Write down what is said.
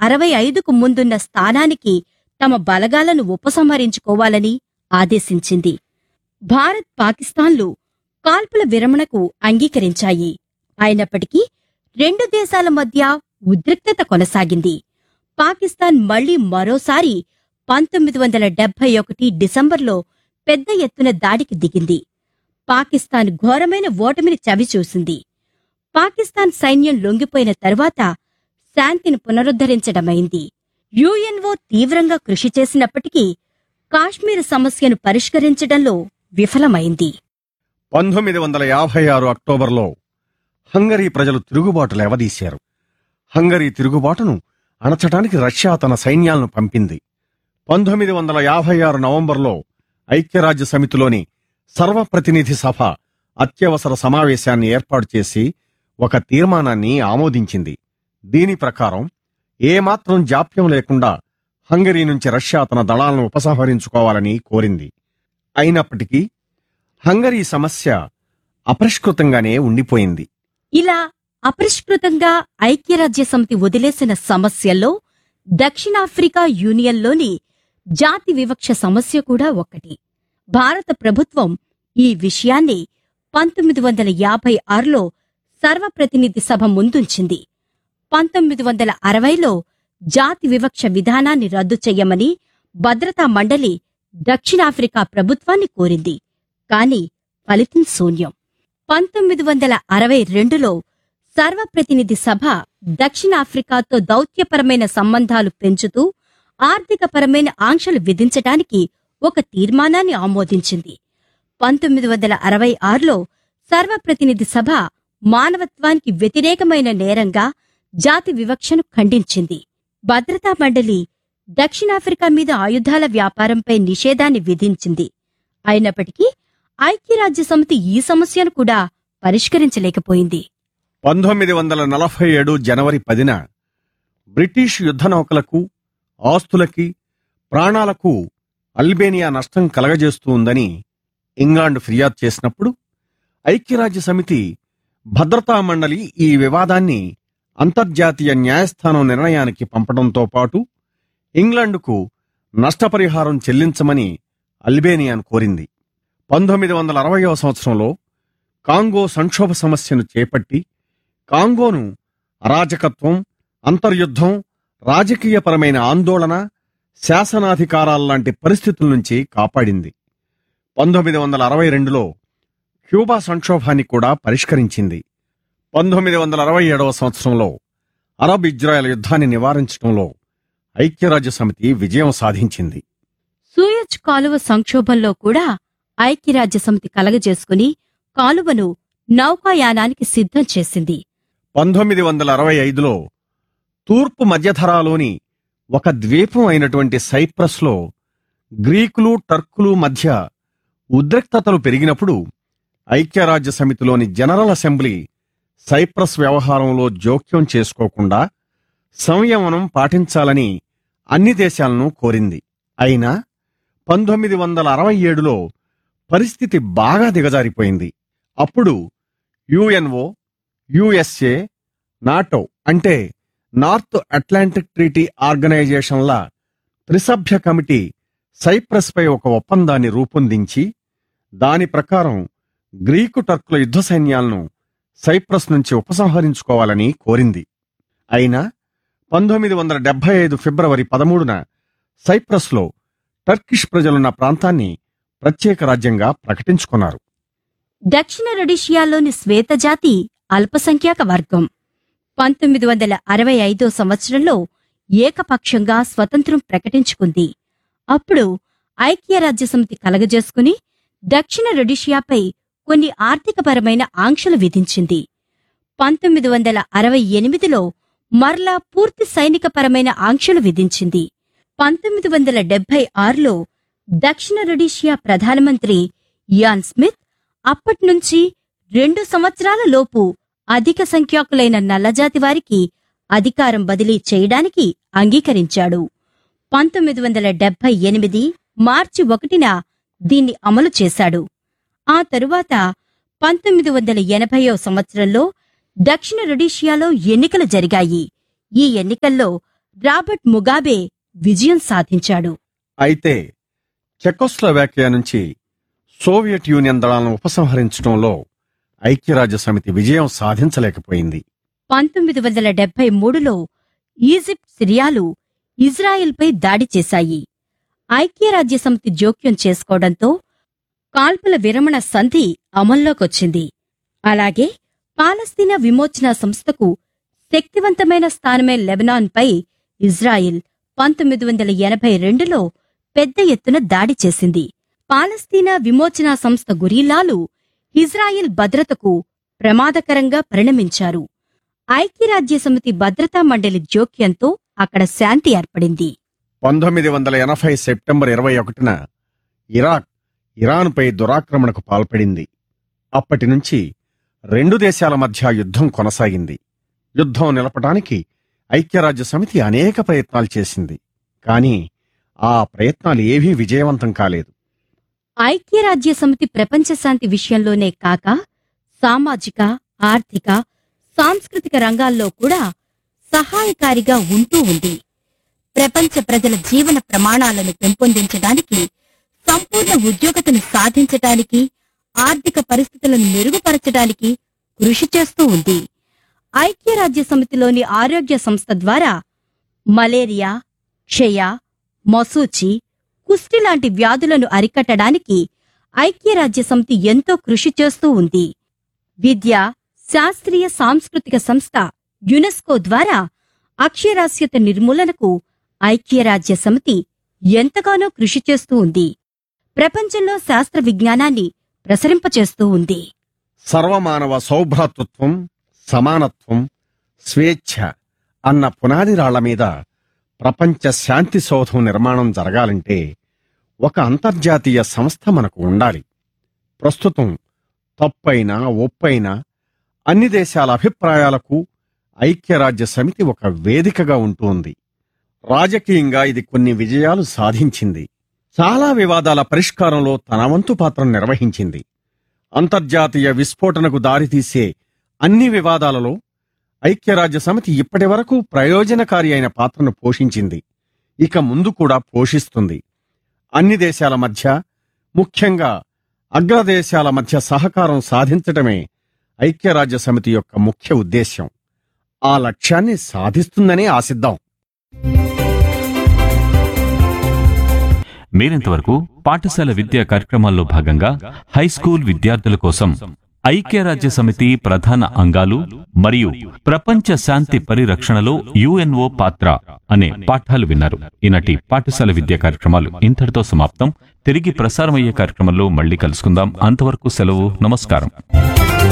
అరవై ఐదుకు ముందున్న స్థానానికి తమ బలగాలను ఉపసంహరించుకోవాలని ఆదేశించింది భారత్ పాకిస్తాన్లు కాల్పుల విరమణకు అంగీకరించాయి అయినప్పటికీ రెండు దేశాల మధ్య ఉద్రిక్తత కొనసాగింది పాకిస్తాన్ మళ్లీ మరోసారి పంతొమ్మిది వందల డెబ్బై ఒకటి డిసెంబర్లో పెద్ద ఎత్తున దాడికి దిగింది పాకిస్తాన్ ఘోరమైన ఓటమిని చవిచూసింది పాకిస్తాన్ సైన్యం లొంగిపోయిన తరువాత శాంతిని పునరుద్ధరించడమైంది యుఎన్ఓ తీవ్రంగా కృషి చేసినప్పటికీ కాశ్మీర్ సమస్యను పరిష్కరించడంలో విఫలమైంది పంతొమ్మిది వందల యాభై ఆరు అక్టోబర్లో హంగరీ ప్రజలు తిరుగుబాటు లేవదీశారు హంగరీ తిరుగుబాటును అణచటానికి రష్యా తన సైన్యాలను పంపింది పంతొమ్మిది వందల యాభై ఆరు నవంబర్లో ఐక్యరాజ్య సమితిలోని సర్వప్రతినిధి సభ అత్యవసర సమావేశాన్ని ఏర్పాటు చేసి ఒక తీర్మానాన్ని ఆమోదించింది దీని ప్రకారం ఏమాత్రం జాప్యం లేకుండా హంగరీ నుంచి రష్యా తన దళాలను ఉపసంహరించుకోవాలని కోరింది అయినప్పటికీ హంగరీ సమస్య అపరిష్కృతంగానే ఉండిపోయింది ఇలా అపరిష్కృతంగా ఐక్యరాజ్య సమితి వదిలేసిన సమస్యల్లో దక్షిణాఫ్రికా యూనియన్లోని జాతి వివక్ష సమస్య కూడా ఒకటి భారత ప్రభుత్వం ఈ విషయాన్ని పంతొమ్మిది వందల యాభై ఆరులో సర్వప్రతినిధి సభ ముందుంచింది పంతొమ్మిది వందల అరవైలో జాతి వివక్ష విధానాన్ని రద్దు చెయ్యమని భద్రతా మండలి దక్షిణాఫ్రికా ప్రభుత్వాన్ని కోరింది కాని ఫలితం శూన్యం పంతొమ్మిది వందల అరవై రెండులో సర్వప్రతినిధి సభ దక్షిణాఫ్రికాతో దౌత్యపరమైన సంబంధాలు పెంచుతూ ఆర్థికపరమైన ఆంక్షలు విధించటానికి ఒక తీర్మానాన్ని ఆమోదించింది పంతొమ్మిది వందల అరవై ఆరులో సర్వప్రతినిధి సభ మానవత్వానికి వ్యతిరేకమైన నేరంగా జాతి వివక్షను ఖండించింది భద్రతా మండలి దక్షిణాఫ్రికా మీద ఆయుధాల వ్యాపారంపై నిషేధాన్ని విధించింది అయినప్పటికీ ఐక్యరాజ్య సమితి ఈ సమస్యను కూడా పరిష్కరించలేకపోయింది పంతొమ్మిది వందల నలభై ఏడు జనవరి పదిన బ్రిటిష్ యుద్ధ నౌకలకు ఆస్తులకి ప్రాణాలకు అల్బేనియా నష్టం కలగజేస్తూ ఉందని ఇంగ్లాండ్ ఫిర్యాదు చేసినప్పుడు ఐక్యరాజ్య సమితి భద్రతా మండలి ఈ వివాదాన్ని అంతర్జాతీయ న్యాయస్థానం నిర్ణయానికి పంపడంతో పాటు ఇంగ్లాండుకు నష్టపరిహారం చెల్లించమని అల్బేనియాను కోరింది పంతొమ్మిది వందల అరవయవ సంవత్సరంలో కాంగో సంక్షోభ సమస్యను చేపట్టి కాంగోను అరాజకత్వం అంతర్యుద్ధం రాజకీయపరమైన ఆందోళన శాసనాధికారాల్లాంటి పరిస్థితుల నుంచి కాపాడింది పంతొమ్మిది వందల అరవై రెండులో క్యూబా సంక్షోభాన్ని కూడా పరిష్కరించింది పంతొమ్మిది వందల అరవై ఏడవ సంవత్సరంలో అరబ్ ఇజ్రాయెల్ యుద్ధాన్ని నివారించడంలో ఐక్యరాజ్య సమితి విజయం సాధించింది సూయజ్ కాలువ సంక్షోభంలో కూడా ఐక్యరాజ్య సమితి కలగజేసుకుని కాలువను నౌకాయానానికి సిద్ధం చేసింది పంతొమ్మిది వందల అరవై ఐదులో తూర్పు మధ్యధరాలోని ఒక ద్వీపం అయినటువంటి సైప్రస్లో గ్రీకులు టర్కులు మధ్య ఉద్రిక్తతలు పెరిగినప్పుడు ఐక్యరాజ్య సమితిలోని జనరల్ అసెంబ్లీ సైప్రస్ వ్యవహారంలో జోక్యం చేసుకోకుండా సంయమనం పాటించాలని అన్ని దేశాలను కోరింది అయినా పంతొమ్మిది వందల అరవై ఏడులో పరిస్థితి బాగా దిగజారిపోయింది అప్పుడు యుఎన్ఓ యుఎస్ఏ నాటో అంటే నార్త్ అట్లాంటిక్ ట్రీటీ ఆర్గనైజేషన్ల త్రిసభ్య కమిటీ సైప్రస్పై ఒక ఒప్పందాన్ని రూపొందించి దాని ప్రకారం గ్రీకు టర్కుల యుద్ధ సైన్యాలను సైప్రస్ నుంచి ఉపసంహరించుకోవాలని కోరింది అయినా పంతొమ్మిది వందల డెబ్బై ఐదు ఫిబ్రవరి పదమూడున సైప్రస్లో టర్కిష్ ప్రజలున్న ప్రాంతాన్ని ప్రత్యేక రాజ్యంగా ప్రకటించుకున్నారు దక్షిణ రొడీషియాలోని శ్వేతజాతి అల్పసంఖ్యాక వర్గం పంతొమ్మిది వందల అరవై ఐదో సంవత్సరంలో ఏకపక్షంగా స్వతంత్రం ప్రకటించుకుంది అప్పుడు ఐక్యరాజ్య సమితి కలగజేసుకుని దక్షిణ రొడీషియాపై కొన్ని ఆర్థికపరమైన ఆంక్షలు విధించింది పంతొమ్మిది వందల అరవై ఎనిమిదిలో మరలా పూర్తి సైనికపరమైన ఆంక్షలు విధించింది పంతొమ్మిది వందల డెబ్బై ఆరులో దక్షిణ రొడీషియా ప్రధానమంత్రి ఇయాన్ స్మిత్ అప్పట్నుంచి రెండు సంవత్సరాల లోపు అధిక సంఖ్యాకులైన నల్లజాతి వారికి అధికారం బదిలీ చేయడానికి అంగీకరించాడు పంతొమ్మిది వందల డెబ్బై ఎనిమిది మార్చి ఒకటిన దీన్ని అమలు చేశాడు ఆ తరువాత పంతొమ్మిది వందల ఎనభైవ సంవత్సరంలో దక్షిణ రొడీషియాలో ఎన్నికలు జరిగాయి ఈ ఎన్నికల్లో రాబర్ట్ ముగాబే విజయం సాధించాడు అయితే చెకోస్లోవాకియా నుంచి సోవియట్ యూనియన్ దళాలను ఉపసంహరించడంలో ఐక్యరాజ్య సమితి విజయం సాధించలేకపోయింది పంతొమ్మిది వందల డెబ్బై మూడులో ఈజిప్ట్ సిరియాలు ఇజ్రాయెల్పై దాడి చేశాయి ఐక్యరాజ్యసమితి జోక్యం చేసుకోవడంతో కాల్పుల విరమణ సంధి అమల్లోకొచ్చింది అలాగే పాలస్తీనా విమోచన సంస్థకు శక్తివంతమైన స్థానమే లెబనాన్పై ఇజ్రాయిల్ పంతొమ్మిది వందల ఎనభై రెండులో పెద్ద ఎత్తున దాడి చేసింది పాలస్తీనా విమోచన సంస్థ గురీలాలు ఇజ్రాయిల్ భద్రతకు ప్రమాదకరంగా పరిణమించారు ఐక్యరాజ్యసమితి భద్రతా మండలి జోక్యంతో అక్కడ శాంతి ఏర్పడింది పంతొమ్మిది వందల ఎనభై సెప్టెంబర్ ఇరవై ఒకటిన ఇరాక్ ఇరాన్పై దురాక్రమణకు పాల్పడింది అప్పటి నుంచి రెండు దేశాల మధ్య యుద్ధం కొనసాగింది యుద్ధం నిలపడానికి ఐక్యరాజ్య సమితి అనేక ప్రయత్నాలు చేసింది కానీ ఆ ప్రయత్నాలు ఏవీ విజయవంతం కాలేదు ఐక్యరాజ్యసమితి ప్రపంచ శాంతి విషయంలోనే కాక సామాజిక ఆర్థిక సాంస్కృతిక రంగాల్లో కూడా సహాయకారిగా ఉంటూ ఉంది ప్రపంచ ప్రజల జీవన ప్రమాణాలను పెంపొందించడానికి సంపూర్ణ ఉద్యోగతను సాధించటానికి ఆర్థిక పరిస్థితులను మెరుగుపరచడానికి కృషి చేస్తూ ఉంది ఐక్యరాజ్య సమితిలోని ఆరోగ్య సంస్థ ద్వారా మలేరియా క్షయ మసూచి కుష్టి లాంటి వ్యాధులను అరికట్టడానికి ఐక్యరాజ్య సమితి ఎంతో కృషి చేస్తూ ఉంది విద్య శాస్త్రీయ సాంస్కృతిక సంస్థ యునెస్కో ద్వారా అక్షరాస్యత నిర్మూలనకు ఐక్యరాజ్య సమితి ఎంతగానో కృషి చేస్తూ ఉంది ప్రపంచంలో శాస్త్ర విజ్ఞానాన్ని ప్రసరింపచేస్తూ ఉంది సర్వమానవ సౌభ్రాతృత్వం సమానత్వం స్వేచ్ఛ అన్న పునాది రాళ్ల మీద ప్రపంచ శాంతి సౌధం నిర్మాణం జరగాలంటే ఒక అంతర్జాతీయ సంస్థ మనకు ఉండాలి ప్రస్తుతం తప్పైనా ఒప్పైనా అన్ని దేశాల అభిప్రాయాలకు ఐక్యరాజ్య సమితి ఒక వేదికగా ఉంటోంది రాజకీయంగా ఇది కొన్ని విజయాలు సాధించింది చాలా వివాదాల పరిష్కారంలో తన వంతు పాత్ర నిర్వహించింది అంతర్జాతీయ విస్ఫోటనకు దారితీసే అన్ని వివాదాలలో ఐక్యరాజ్య సమితి ఇప్పటివరకు ప్రయోజనకారి అయిన పాత్రను పోషించింది ఇక ముందు కూడా పోషిస్తుంది అన్ని దేశాల మధ్య ముఖ్యంగా అగ్రదేశాల మధ్య సహకారం సాధించటమే ఐక్యరాజ్య సమితి యొక్క ముఖ్య ఉద్దేశ్యం ఆ లక్ష్యాన్ని సాధిస్తుందనే ఆశిద్దాం మీరింతవరకు పాఠశాల విద్యా కార్యక్రమాల్లో భాగంగా హై స్కూల్ విద్యార్థుల కోసం ఐక్యరాజ్య సమితి ప్రధాన అంగాలు మరియు ప్రపంచ శాంతి పరిరక్షణలో యుఎన్ఓ పాత్ర అనే పాఠాలు విన్నారు ఈనాటి పాఠశాల విద్యా కార్యక్రమాలు ఇంతటితో సమాప్తం తిరిగి ప్రసారమయ్యే కార్యక్రమంలో మళ్ళీ కలుసుకుందాం అంతవరకు సెలవు నమస్కారం